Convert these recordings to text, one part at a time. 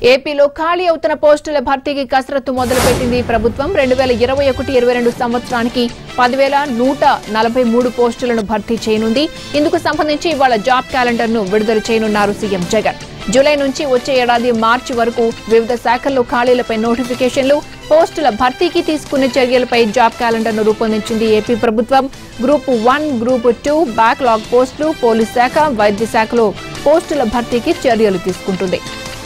ఏపీలో ఖాళీ అవుతున్న పోస్టుల భర్తీకి కసరత్తు మొదలుపెట్టింది ప్రభుత్వం రెండు వేల ఇరవై ఒకటి ఇరవై రెండు సంవత్సరానికి పదివేల నూట నలభై మూడు పోస్టులను భర్తీ చేయనుంది ఇందుకు సంబంధించి ఇవాళ జాబ్ క్యాలెండర్ ను విడుదల చేయనున్నారు సీఎం జగన్ జూలై నుంచి వచ్చే ఏడాది మార్చి వరకు వివిధ శాఖల్లో ఖాళీలపై నోటిఫికేషన్లు పోస్టుల భర్తీకి తీసుకునే చర్యలపై జాబ్ క్యాలెండర్ ను రూపొందించింది ఏపీ ప్రభుత్వం group one group two backlog పోస్టులు పోలీస్ శాఖ వైద్య శాఖలో పోస్టుల భర్తీకి చర్యలు తీసుకుంటుంది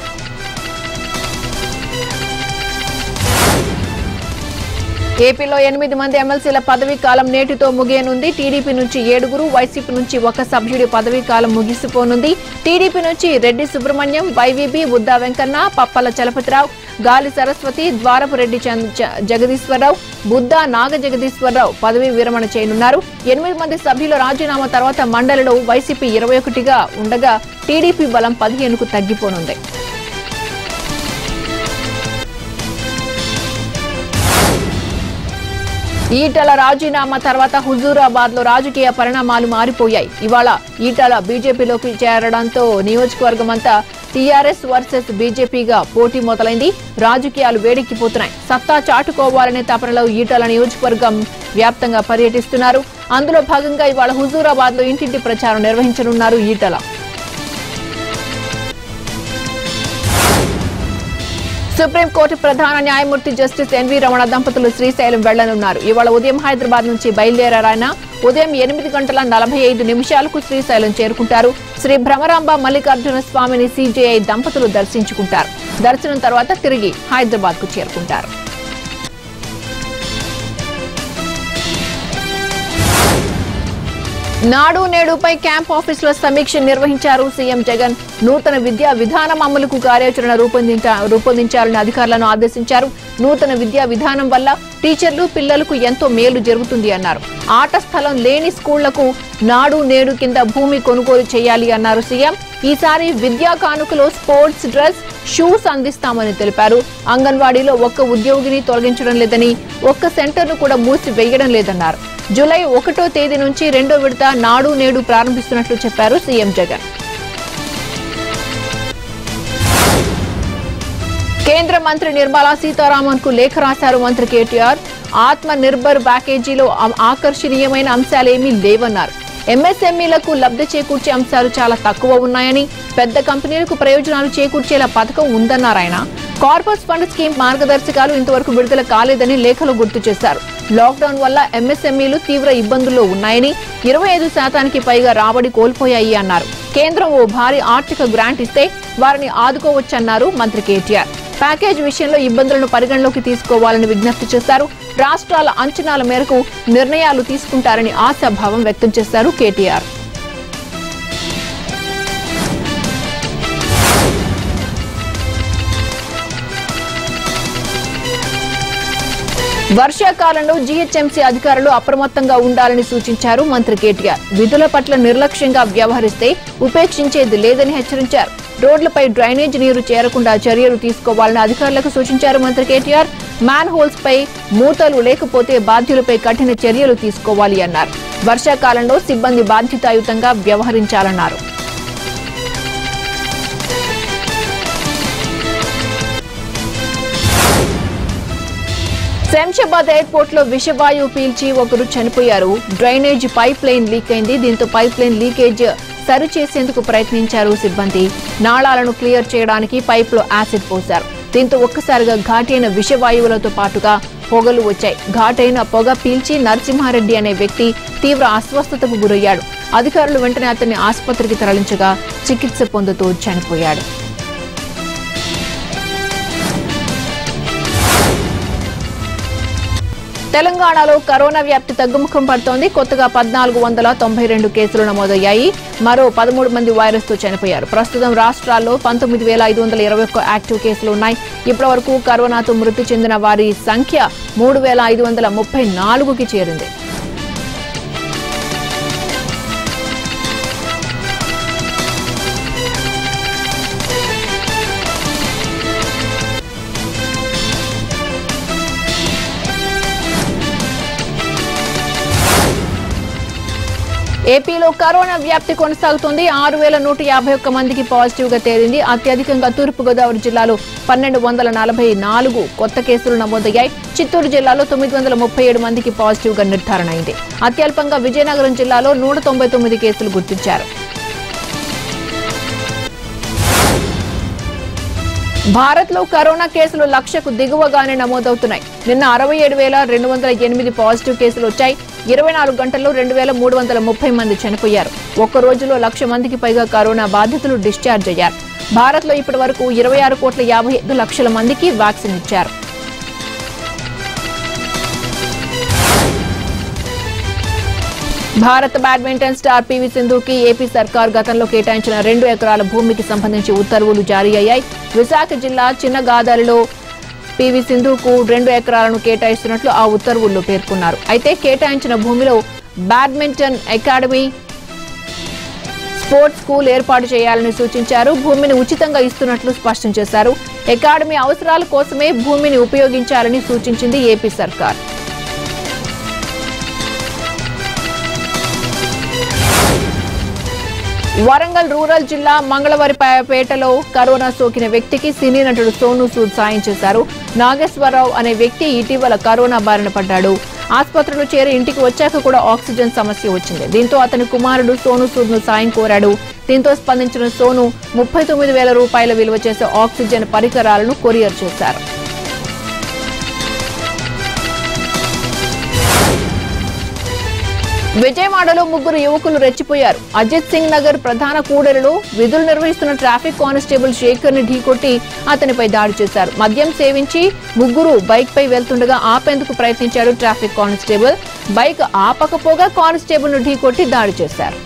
ఏపీలో ఎనిమిది మంది ఎమ్మెల్సీల పదవీ కాలం నేటితో ముగియనుంది టీడీపీ నుంచి ఏడుగురు వైసీపీ నుంచి ఒక సభ్యుడి పదవీ కాలం ముగిసిపోనుంది టీడీపీ నుంచి రెడ్డి సుబ్రహ్మణ్యం వైవీబీ బుద్దా వెంకన్న పప్పల చలపతిరావు గాలి సరస్వతి ద్వారపు రెడ్డి చంద్- జ- జగదీశ్వరరావు బుద్దా నాగ జగదీశ్వరరావు పదవీ విరమణ చేయనున్నారు ఎనిమిది మంది సభ్యుల రాజీనామా తర్వాత మండలిలో వైసీపీ ఇరవై ఒకటిగా ఉండగా టీడీపీ బలం పదిహేనుకు తగ్గిపోనుంది ఈటల రాజీనామా తర్వాత హుజూరాబాద్ లో రాజకీయ పరిణామాలు మారిపోయాయి ఇవాళ ఈటల బీజేపీలోకి చేరడంతో నియోజకవర్గం అంతా టీఆర్ఎస్ వర్సెస్ బీజేపీగా పోటీ మొదలైంది రాజకీయాలు వేడెక్కిపోతున్నాయి సత్తా చాటుకోవాలనే తపనలో ఈటల నియోజకవర్గం వ్యాప్తంగా పర్యటిస్తున్నారు అందులో భాగంగా ఇవాళ హుజూరాబాద్ లో ఇంటింటి ప్రచారం నిర్వహించనున్నారు ఈటల సుప్రీంకోర్టు ప్రధాన న్యాయమూర్తి జస్టిస్ ఎన్వి రమణ దంపతులు శ్రీశైలం వెళ్లనున్నారు ఇవాళ ఉదయం హైదరాబాద్ నుంచి బయలుదేరారు ఆయన ఉదయం ఎనిమిది గంటల నలభై ఐదు నిమిషాలకు శ్రీశైలం చేరుకుంటారు శ్రీ భ్రమరాంబ మల్లికార్జున స్వామిని సీజేఐ దంపతులు దర్శించుకుంటారు దర్శనం తర్వాత తిరిగి హైదరాబాద్ కు చేరుకుంటారు నాడు నేడుపై క్యాంప్ ఆఫీసులో సమీక్ష నిర్వహించారు సీఎం జగన్ నూతన విద్యా విధానం అమలుకు కార్యాచరణ రూపొందించ- రూపొందించాలని అధికారులను ఆదేశించారు నూతన విద్యా విధానం వల్ల టీచర్లు పిల్లలకు ఎంతో మేలు జరుగుతుంది అన్నారు ఆట స్థలం లేని స్కూళ్లకు నాడు నేడు కింద భూమి కొనుగోలు చేయాలి అన్నారు సీఎం ఈసారి విద్యా కానుకలో స్పోర్ట్స్ డ్రెస్ షూస్ అందిస్తామని తెలిపారు అంగన్వాడీలో ఒక్క ఉద్యోగిని తొలగించడం లేదని ఒక్క సెంటర్ను కూడా మూసి వేయడం లేదన్నారు జూలై ఒకటో తేదీ నుంచి రెండో విడత నాడు నేడు ప్రారంభిస్తున్నట్లు చెప్పారు సీఎం జగన్ కేంద్ర మంత్రి నిర్మలా సీతారామన్ కు లేఖ రాశారు మంత్రి కేటీఆర్ ఆత్మ నిర్భర్ ప్యాకేజీలో ఆ- ఆకర్షణీయమైన అంశాలేమీ లేవన్నారు ఎంఎస్ఎంఈలకు లబ్ధి చేకూర్చే అంశాలు చాలా తక్కువ ఉన్నాయని పెద్ద కంపెనీలకు ప్రయోజనాలు చేకూర్చేలా పథకం ఉందన్నారు ఆయన కార్పస్ ఫండ్ స్కీమ్ మార్గదర్శకాలు ఇంతవరకు విడుదల కాలేదని లేఖలో గుర్తు చేశారు లాక్డౌన్ వల్ల ఎంఎస్ఎంఈలు తీవ్ర ఇబ్బందుల్లో ఉన్నాయని ఇరవై ఐదు శాతానికి పైగా రాబడి కోల్పోయాయి అన్నారు కేంద్రం ఓ భారీ ఆర్థిక గ్రాంట్ ఇస్తే వారిని ఆదుకోవచ్చన్నారు మంత్రి కేటీఆర్ ప్యాకేజ్ విషయంలో ఇబ్బందులను పరిగణలోకి తీసుకోవాలని విజ్ఞప్తి చేశారు రాష్ట్రాల అంచనాల మేరకు నిర్ణయాలు తీసుకుంటారని ఆశాభావం వ్యక్తం చేశారు కేటీఆర్ వర్షాకాలంలో జీహెచ్ఎంసీ అధికారులు అప్రమత్తంగా ఉండాలని సూచించారు మంత్రి కేటీఆర్ విధుల పట్ల నిర్లక్ష్యంగా వ్యవహరిస్తే ఉపేక్షించేది లేదని హెచ్చరించారు రోడ్లపై డ్రైనేజ్ నీరు చేరకుండా చర్యలు తీసుకోవాలని అధికారులకు సూచించారు మంత్రి కేటీఆర్ మ్యాన్ హోల్స్ పై మూతలు లేకపోతే బాధ్యులపై కఠిన చర్యలు తీసుకోవాలి అన్నారు వర్షాకాలంలో సిబ్బంది బాధ్యతాయుతంగా వ్యవహరించాలన్నారు శంషాబాద్ ఎయిర్పోర్ట్ లో విషవాయువు పీల్చి ఒకరు చనిపోయారు డ్రైనేజ్ పైప్ లైన్ లీక్ అయింది దీంతో పైప్ లైన్ లీకేజ్ సరి చేసేందుకు ప్రయత్నించారు సిబ్బంది నాళాలను క్లియర్ చేయడానికి పైప్ లో యాసిడ్ పోశారు దీంతో ఒక్కసారిగా ఘాటైన విషవాయువులతో పాటుగా పొగలు వచ్చాయి ఘాటైన పొగ పీల్చి నరసింహారెడ్డి అనే వ్యక్తి తీవ్ర అస్వస్థతకు గురయ్యాడు అధికారులు వెంటనే అతన్ని ఆసుపత్రికి తరలించగా చికిత్స పొందుతూ చనిపోయాడు తెలంగాణలో కరోనా వ్యాప్తి తగ్గుముఖం పడుతోంది కొత్తగా పద్నాలుగు వందల తొంభై రెండు కేసులు నమోదయ్యాయి మరో పదమూడు మంది వైరస్ తో చనిపోయారు ప్రస్తుతం రాష్ట్రాల్లో పంతొమ్మిది వేల ఐదు వందల ఇరవై ఒక్క యాక్టివ్ కేసులు ఉన్నాయి ఇప్పటి వరకు కరోనాతో మృతి చెందిన వారి సంఖ్య మూడు వేల ఐదు వందల ముప్పై నాలుగుకి చేరింది ఏపీలో కరోనా వ్యాప్తి కొనసాగుతోంది ఆరు వేల నూట యాభై ఒక్క మందికి పాజిటివ్ గా తేలింది అత్యధికంగా తూర్పుగోదావరి జిల్లాలో పన్నెండు వందల నలభై నాలుగు కొత్త కేసులు నమోదయ్యాయి చిత్తూరు జిల్లాలో తొమ్మిది వందల ముప్పై ఏడు మందికి పాజిటివ్ గా నిర్ధారణ అయింది అత్యల్పంగా విజయనగరం జిల్లాలో నూట తొంభై తొమ్మిది కేసులు గుర్తించారు భారత్ లో కరోనా కేసులు లక్షకు దిగువగానే నమోదవుతున్నాయి నిన్న అరవై ఏడు వేల రెండు వందల ఎనిమిది పాజిటివ్ కేసులు వచ్చాయి ఇరవై నాలుగు గంటల్లో రెండు వేల మూడు వందల ముప్పై మంది చనిపోయారు ఒక్క రోజులో లక్ష మందికి పైగా కరోనా బాధితులు డిశ్చార్జ్ అయ్యారు భారత్ లో ఇప్పటి వరకు ఇరవై ఆరు కోట్ల యాభై ఐదు లక్షల మందికి వ్యాక్సిన్ ఇచ్చారు భారత బ్యాడ్మింటన్ స్టార్ పివి సింధుకి ఏపీ సర్కార్ గతంలో కేటాయించిన రెండు ఎకరాల భూమికి సంబంధించి ఉత్తర్వులు జారీ అయ్యాయి విశాఖ జిల్లా చిన్నగాదారిలో పివి సింధుకు రెండు ఎకరాలను కేటాయిస్తున్నట్లు ఆ ఉత్తర్వుల్లో పేర్కొన్నారు అయితే కేటాయించిన భూమిలో బ్యాడ్మింటన్ అకాడమీ స్పోర్ట్స్ స్కూల్ ఏర్పాటు చేయాలని సూచించారు భూమిని ఉచితంగా ఇస్తున్నట్లు స్పష్టం చేశారు అకాడమీ అవసరాల కోసమే భూమిని ఉపయోగించాలని సూచించింది ఏపీ సర్కార్ వరంగల్ రూరల్ జిల్లా మంగళవారిపేటలో కరోనా సోకిన వ్యక్తికి సినీ నటుడు సోను సూద్ సాయం చేశారు నాగేశ్వరరావు అనే వ్యక్తి ఇటీవల కరోనా బారిన పడ్డాడు ఆసుపత్రిలో చేరి ఇంటికి వచ్చాక కూడా ఆక్సిజన్ సమస్య వచ్చింది దీంతో అతని కుమారుడు సోను సూద్ ను సాయం కోరాడు దీంతో స్పందించిన సోను ముప్పై తొమ్మిది వేల రూపాయల విలువ చేసే ఆక్సిజన్ పరికరాలను కొరియర్ చేశారు విజయవాడలో ముగ్గురు యువకులు రెచ్చిపోయారు అజిత్ సింగ్ నగర్ ప్రధాన కూడలిలో విధులు నిర్వహిస్తున్న ట్రాఫిక్ కానిస్టేబుల్ శేఖర్ ని ఢీకొట్టి అతనిపై దాడి చేశారు మద్యం సేవించి ముగ్గురు బైక్ పై వెళ్తుండగా ఆపేందుకు ప్రయత్నించాడు ట్రాఫిక్ కానిస్టేబుల్ బైక్ ఆపకపోగా కానిస్టేబుల్ ను ఢీకొట్టి దాడి చేశారు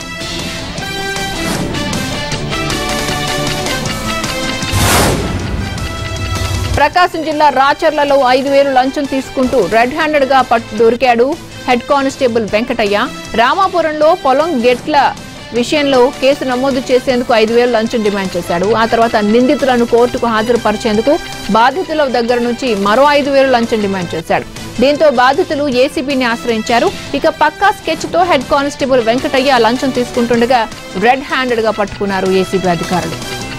ప్రకాశం జిల్లా రాచర్లలో ఐదు వేలు లంచం తీసుకుంటూ రెడ్ హ్యాండెడ్ గా పట్టు దొరికాడు హెడ్ కానిస్టేబుల్ వెంకటయ్య రామాపురంలో పొలం గెట్ల విషయంలో కేసు నమోదు చేసేందుకు ఐదు వేలు లంచం డిమాండ్ చేశాడు ఆ తర్వాత నిందితులను కోర్టుకు హాజరుపరిచేందుకు బాధితుల దగ్గర నుంచి మరో ఐదు వేలు లంచం డిమాండ్ చేశాడు దీంతో బాధితులు ఏసీబీని ఆశ్రయించారు ఇక పక్కా స్కెచ్ తో హెడ్ కానిస్టేబుల్ వెంకటయ్య లంచం తీసుకుంటుండగా రెడ్ హ్యాండెడ్ గా పట్టుకున్నారు ఏసీబీ అధికారులు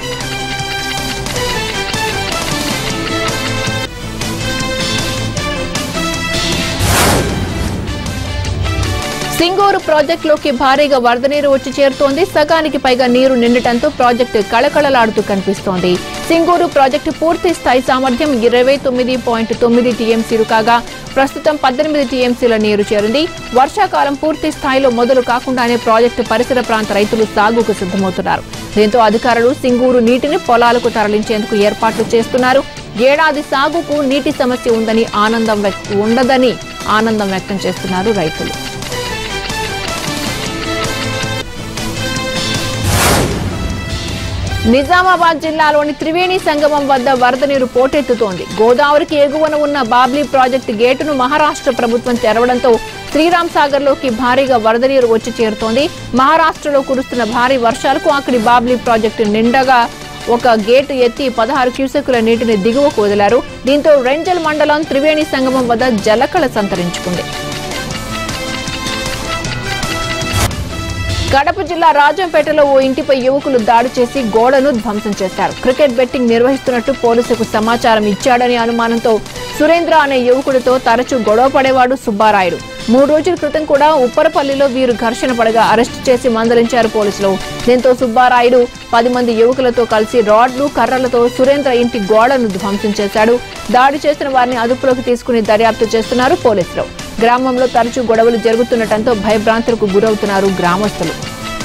సింగూరు ప్రాజెక్టులోకి భారీగా వరద నీరు వచ్చి చేరుతోంది సగానికి పైగా నీరు నిండటంతో ప్రాజెక్టు కళకళలాడుతూ కనిపిస్తోంది సింగూరు ప్రాజెక్టు పూర్తి స్థాయి సామర్థ్యం ఇరవై తొమ్మిది పాయింట్ తొమ్మిది టీఎంసీలు కాగా ప్రస్తుతం పద్దెనిమిది టీఎంసీల నీరు చేరింది వర్షాకాలం పూర్తి స్థాయిలో మొదలు కాకుండానే ప్రాజెక్టు పరిసర ప్రాంత రైతులు సాగుకు సిద్ధమవుతున్నారు దీంతో అధికారులు సింగూరు నీటిని పొలాలకు తరలించేందుకు ఏర్పాట్లు చేస్తున్నారు ఏడాది సాగుకు నీటి సమస్య ఉందని ఆనందం వ్యక్- ఉండదని ఆనందం వ్యక్తం చేస్తున్నారు రైతులు నిజామాబాద్ జిల్లాలోని త్రివేణి సంగమం వద్ద వరద నీరు పోటెత్తుతోంది గోదావరికి ఎగువన ఉన్న బాబ్లీ ప్రాజెక్టు గేటును మహారాష్ట్ర ప్రభుత్వం తెరవడంతో శ్రీరామ్ సాగర్ లోకి భారీగా వరద నీరు వచ్చి చేరుతోంది మహారాష్ట్రలో కురుస్తున్న భారీ వర్షాలకు అక్కడి బాబ్లీ ప్రాజెక్టు నిండగా ఒక గేటు ఎత్తి పదహారు క్యూసెక్కుల నీటిని దిగువకు వదిలారు దీంతో రెంజల్ మండలం త్రివేణి సంగమం వద్ద జలకళ సంతరించుకుంది కడప జిల్లా రాజంపేటలో ఓ ఇంటిపై యువకులు దాడి చేసి గోడను ధ్వంసం చేశారు క్రికెట్ బెట్టింగ్ నిర్వహిస్తున్నట్టు పోలీసులకు సమాచారం ఇచ్చాడని అనుమానంతో సురేంద్ర అనే యువకుడితో తరచూ గొడవ పడేవాడు సుబ్బారాయుడు మూడు రోజుల క్రితం కూడా ఉప్పరపల్లిలో వీరు ఘర్షణ పడగా అరెస్టు చేసి మందలించారు పోలీసులు దీంతో సుబ్బారాయుడు పది మంది యువకులతో కలిసి రాడ్లు కర్రలతో సురేంద్ర ఇంటి గోడను ధ్వంసం చేశాడు దాడి చేసిన వారిని అదుపులోకి తీసుకుని దర్యాప్తు చేస్తున్నారు పోలీసులు గ్రామంలో తరచూ గొడవలు జరుగుతుండటంతో భయభ్రాంతులకు గురవుతున్నారు గ్రామస్తులు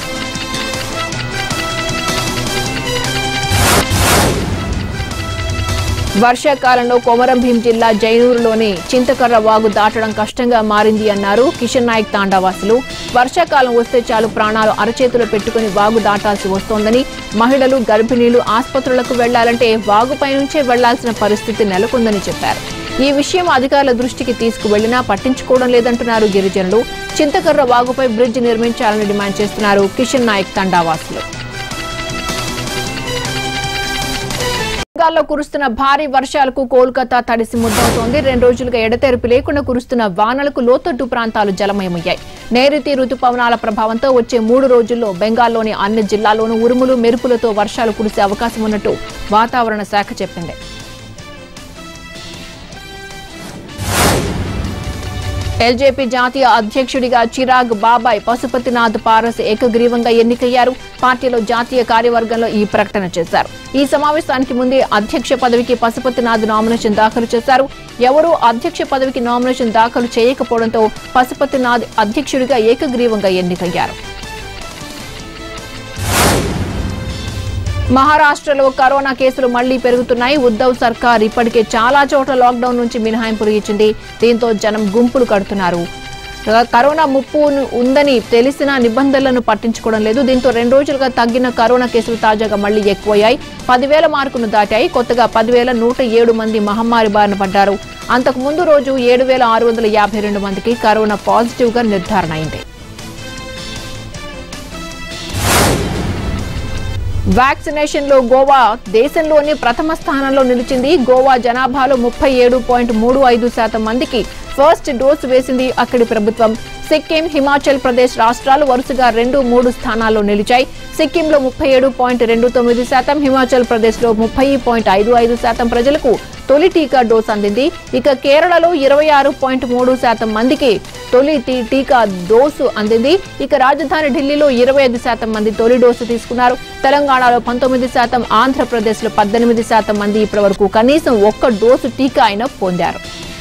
వర్షాకాలంలో కొమరం భీం జిల్లా జైనూరులోని చింతకర్ర వాగు దాటడం కష్టంగా మారింది అన్నారు కిషన్ నాయక్ తాండావాసులు వర్షాకాలం వస్తే చాలు ప్రాణాలు అరచేతిలో పెట్టుకుని వాగు దాటాల్సి వస్తోందని మహిళలు గర్భిణీలు ఆసుపత్రులకు వెళ్లాలంటే వాగుపై నుంచే వెళ్లాల్సిన పరిస్థితి నెలకొందని చెప్పారు ఈ విషయం అధికారుల దృష్టికి తీసుకువెళ్లినా పట్టించుకోవడం లేదంటున్నారు గిరిజనులు చింతకర్ర వాగుపై బ్రిడ్జ్ నిర్మించాలని డిమాండ్ చేస్తున్నారు కిషన్ నాయక్ తండావాసులు బెంగాల్లో కురుస్తున్న భారీ వర్షాలకు కోల్కతా తడిసి ముద్దవుతోంది రెండు రోజులుగా ఎడతెరిపి లేకుండా కురుస్తున్న వానలకు లోతట్టు ప్రాంతాలు జలమయమయ్యాయి నైరుతి రుతుపవనాల ప్రభావంతో వచ్చే మూడు రోజుల్లో బెంగాల్లోని అన్ని జిల్లాల్లోనూ ఉరుములు మెరుపులతో వర్షాలు కురిసే అవకాశం ఉన్నట్టు వాతావరణ శాఖ చెప్పింది ఎల్జేపీ జాతీయ అధ్యక్షుడిగా చిరాగ్ బాబాయ్ పశుపతినాథ్ పారస్ ఏకగ్రీవంగా ఎన్నికయ్యారు పార్టీలో జాతీయ కార్యవర్గంలో ఈ ప్రకటన చేశారు ఈ సమావేశానికి ముందే అధ్యక్ష పదవికి పశుపతినాథ్ నామినేషన్ దాఖలు చేశారు ఎవరూ అధ్యక్ష పదవికి నామినేషన్ దాఖలు చేయకపోవడంతో పశుపతినాథ్ అధ్యక్షుడిగా ఏకగ్రీవంగా ఎన్నికయ్యారు మహారాష్ట్రలో కరోనా కేసులు మళ్లీ పెరుగుతున్నాయి ఉద్దవ్ సర్కార్ ఇప్పటికే చాలా చోట్ల లాక్డౌన్ నుంచి మినహాయింపులు ఇచ్చింది దీంతో జనం గుంపులు కడుతున్నారు కరోనా ముప్పు ఉందని తెలిసిన నిబంధనలను పట్టించుకోవడం లేదు దీంతో రెండు రోజులుగా తగ్గిన కరోనా కేసులు తాజాగా మళ్లీ ఎక్కువయ్యాయి పదివేల మార్కును దాటాయి కొత్తగా పదివేల నూట ఏడు మంది మహమ్మారి బారిన పడ్డారు అంతకు ముందు రోజు ఏడు వేల ఆరు వందల యాభై రెండు మందికి కరోనా పాజిటివ్ గా నిర్ధారణ అయింది వ్యాక్సినేషన్ లో గోవా దేశంలోని ప్రథమ స్థానంలో నిలిచింది గోవా జనాభాలో ముప్పై ఏడు పాయింట్ మూడు ఐదు శాతం మందికి ఫస్ట్ డోసు వేసింది అక్కడి ప్రభుత్వం సిక్కిం హిమాచల్ ప్రదేశ్ రాష్ట్రాలు వరుసగా రెండు మూడు స్థానాల్లో నిలిచాయి సిక్కింలో ముప్పై ఏడు పాయింట్ రెండు తొమ్మిది శాతం హిమాచల్ ప్రదేశ్ లో ముప్పై పాయింట్ ఐదు ఐదు శాతం ప్రజలకు తొలి టీకా డోసు అందింది ఇక కేరళలో ఇరవై ఆరు పాయింట్ మూడు శాతం మందికి తొలి టీ- టీకా డోసు అందింది ఇక రాజధాని ఢిల్లీలో ఇరవై ఐదు శాతం మంది తొలి డోసు తీసుకున్నారు తెలంగాణలో పంతొమ్మిది శాతం ఆంధ్రప్రదేశ్ లో పద్దెనిమిది శాతం మంది ఇప్పటివరకు కనీసం ఒక్క డోసు టీకా అయినా పొందారు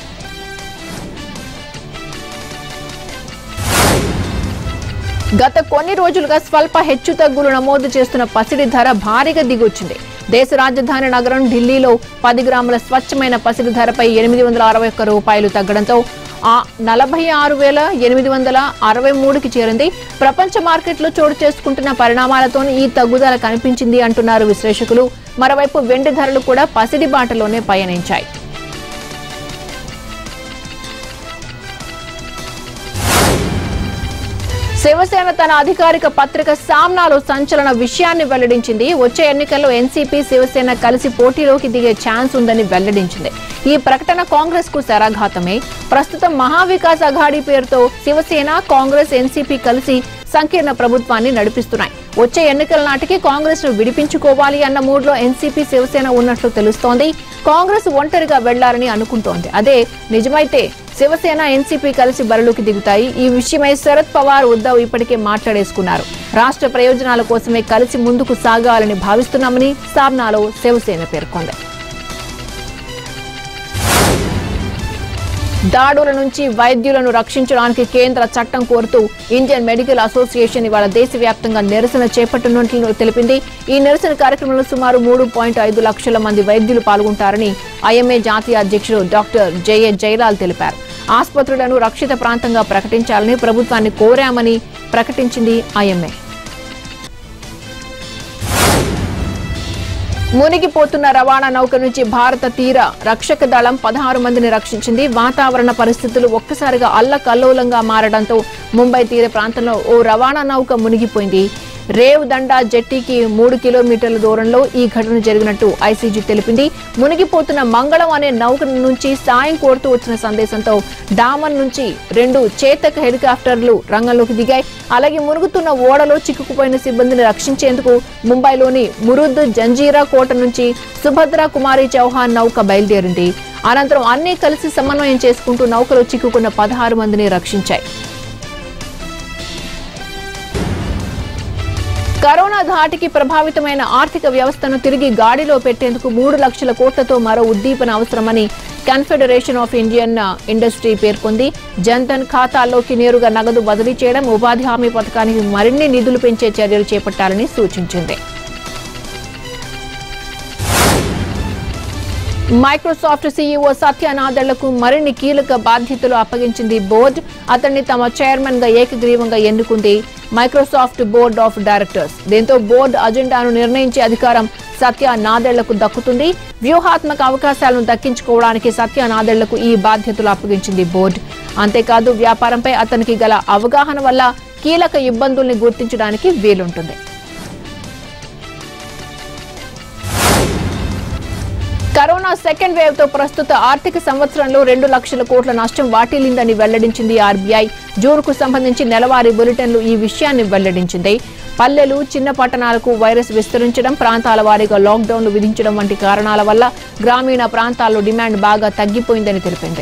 గత కొన్ని రోజులుగా స్వల్ప హెచ్చుతగ్గులు నమోదు చేస్తున్న పసిడి ధర భారీగా దిగొచ్చింది దేశ రాజధాని నగరం ఢిల్లీలో పది గ్రాముల స్వచ్ఛమైన పసిడి ధరపై ఎనిమిది వందల అరవై ఒక్క రూపాయలు తగ్గడంతో ఆ నలభై ఆరు వేల ఎనిమిది వందల అరవై మూడుకి చేరింది ప్రపంచ మార్కెట్లో చోటు చేసుకుంటున్న పరిణామాలతో ఈ తగ్గుదల కనిపించింది అంటున్నారు విశ్లేషకులు మరోవైపు వెండి ధరలు కూడా పసిడి బాటలోనే పయనించాయి శివసేన తన అధికారిక పత్రిక సామ్నాలో సంచలన విషయాన్ని వెల్లడించింది వచ్చే ఎన్నికల్లో ఎన్సీపీ శివసేన కలిసి పోటీలోకి దిగే ఛాన్స్ ఉందని వెల్లడించింది ఈ ప్రకటన కాంగ్రెస్ కు శరాఘాతమే ప్రస్తుతం మహావికాస్ అఘాడీ పేరుతో శివసేన కాంగ్రెస్ ఎన్సీపీ కలిసి సంకీర్ణ ప్రభుత్వాన్ని నడిపిస్తున్నాయి వచ్చే ఎన్నికల నాటికి కాంగ్రెస్ ను విడిపించుకోవాలి అన్న మూడ్లో ఎన్సీపీ శివసేన ఉన్నట్లు తెలుస్తోంది కాంగ్రెస్ ఒంటరిగా వెళ్లాలని అనుకుంటోంది అదే నిజమైతే శివసేన ఎన్సీపీ కలిసి బరిలోకి దిగుతాయి ఈ విషయమై శరద్ పవార్ ఉద్దవ్ ఇప్పటికే మాట్లాడేసుకున్నారు రాష్ట్ర ప్రయోజనాల కోసమే కలిసి ముందుకు సాగాలని భావిస్తున్నామని సాబ్నాలో శివసేన పేర్కొంది దాడుల నుంచి వైద్యులను రక్షించడానికి కేంద్ర చట్టం కోరుతూ ఇండియన్ మెడికల్ అసోసియేషన్ ఇవాళ దేశవ్యాప్తంగా నిరసన చేపట్టనున్నట్లు తెలిపింది ఈ నిరసన కార్యక్రమంలో సుమారు మూడు పాయింట్ ఐదు లక్షల మంది వైద్యులు పాల్గొంటారని ఐఎంఏ జాతీయ అధ్యక్షుడు డాక్టర్ జయ జయలాల్ తెలిపారు ఆసుపత్రులను రక్షిత ప్రాంతంగా ప్రకటించాలని ప్రభుత్వాన్ని కోరామని ప్రకటించింది ఐఎంఏ మునిగిపోతున్న రవాణా నౌక నుంచి భారత తీర రక్షక దళం పదహారు మందిని రక్షించింది వాతావరణ పరిస్థితులు ఒక్కసారిగా అల్లకల్లోలంగా మారడంతో ముంబై తీర ప్రాంతంలో ఓ రవాణా నౌక మునిగిపోయింది రేవ్ దండా జెట్టీకి మూడు కిలోమీటర్ల దూరంలో ఈ ఘటన జరిగినట్టు ఐసీజీ తెలిపింది మునిగిపోతున్న మంగళం అనే నౌక నుంచి సాయం కోరుతూ వచ్చిన సందేశంతో డామన్ నుంచి రెండు చేతక్ హెలికాప్టర్లు రంగంలోకి దిగాయి అలాగే మునుగుతున్న ఓడలో చిక్కుకుపోయిన సిబ్బందిని రక్షించేందుకు ముంబైలోని మురుద్ జంజీరా కోట నుంచి సుభద్ర కుమారి చౌహాన్ నౌక బయలుదేరింది అనంతరం అన్నీ కలిసి సమన్వయం చేసుకుంటూ నౌకలో చిక్కుకున్న పదహారు మందిని రక్షించాయి కరోనా ధాటికి ప్రభావితమైన ఆర్థిక వ్యవస్థను తిరిగి గాడిలో పెట్టేందుకు మూడు లక్షల కోట్లతో మరో ఉద్దీపన అవసరమని కన్ఫెడరేషన్ ఆఫ్ ఇండియన్ ఇండస్ట్రీ పేర్కొంది జన్ధన్ ఖాతాల్లోకి నేరుగా నగదు బదిలీ చేయడం ఉపాధి హామీ పథకానికి మరిన్ని నిధులు పెంచే చర్యలు చేపట్టాలని సూచించింది మైక్రోసాఫ్ట్ సీఈఓ సత్య నాదెళ్లకు మరిన్ని కీలక బాధ్యతలు అప్పగించింది బోర్డు అతన్ని తమ చైర్మన్ గా ఏకగ్రీవంగా ఎన్నుకుంది మైక్రోసాఫ్ట్ బోర్డ్ ఆఫ్ డైరెక్టర్స్ దీంతో బోర్డు అజెండాను నిర్ణయించే అధికారం సత్య నాదెళ్లకు దక్కుతుంది వ్యూహాత్మక అవకాశాలను దక్కించుకోవడానికి సత్య నాదెళ్లకు ఈ బాధ్యతలు అప్పగించింది బోర్డు అంతేకాదు వ్యాపారంపై అతనికి గల అవగాహన వల్ల కీలక ఇబ్బందుల్ని గుర్తించడానికి వీలుంటుంది కరోనా సెకండ్ వేవ్ తో ప్రస్తుత ఆర్థిక సంవత్సరంలో రెండు లక్షల కోట్ల నష్టం వాటిల్లిందని వెల్లడించింది ఆర్బీఐ జూన్కు సంబంధించి నెలవారీ బులెటిన్లు ఈ విషయాన్ని వెల్లడించింది పల్లెలు చిన్న పట్టణాలకు వైరస్ విస్తరించడం ప్రాంతాల వారీగా లాక్డౌన్లు విధించడం వంటి కారణాల వల్ల గ్రామీణ ప్రాంతాల్లో డిమాండ్ బాగా తగ్గిపోయిందని తెలిపింది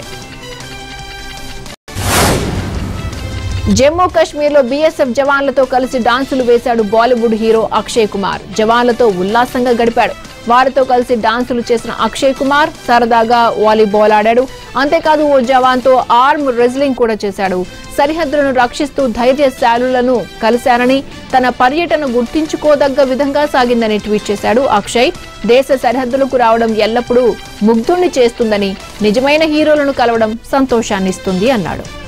జమ్మూ కాశ్మీర్లో బీఎస్ఎఫ్ జవాన్లతో కలిసి డాన్సులు వేశాడు బాలీవుడ్ హీరో అక్షయ్ కుమార్ జవాన్లతో ఉల్లాసంగా గడిపాడు వారితో కలిసి డాన్సులు చేసిన అక్షయ్ కుమార్ సరదాగా వాలీబాల్ ఆడాడు అంతేకాదు ఓ జవాన్తో ఆర్మ్ రెజ్లింగ్ కూడా చేశాడు సరిహద్దులను రక్షిస్తూ ధైర్యశాలులను కలిశారని తన పర్యటన గుర్తించుకోదగ్గ విధంగా సాగిందని ట్వీట్ చేశాడు అక్షయ్ దేశ సరిహద్దులకు రావడం ఎల్లప్పుడూ ముగ్ధుణ్ణి చేస్తుందని నిజమైన హీరోలను కలవడం సంతోషాన్నిస్తుంది అన్నాడు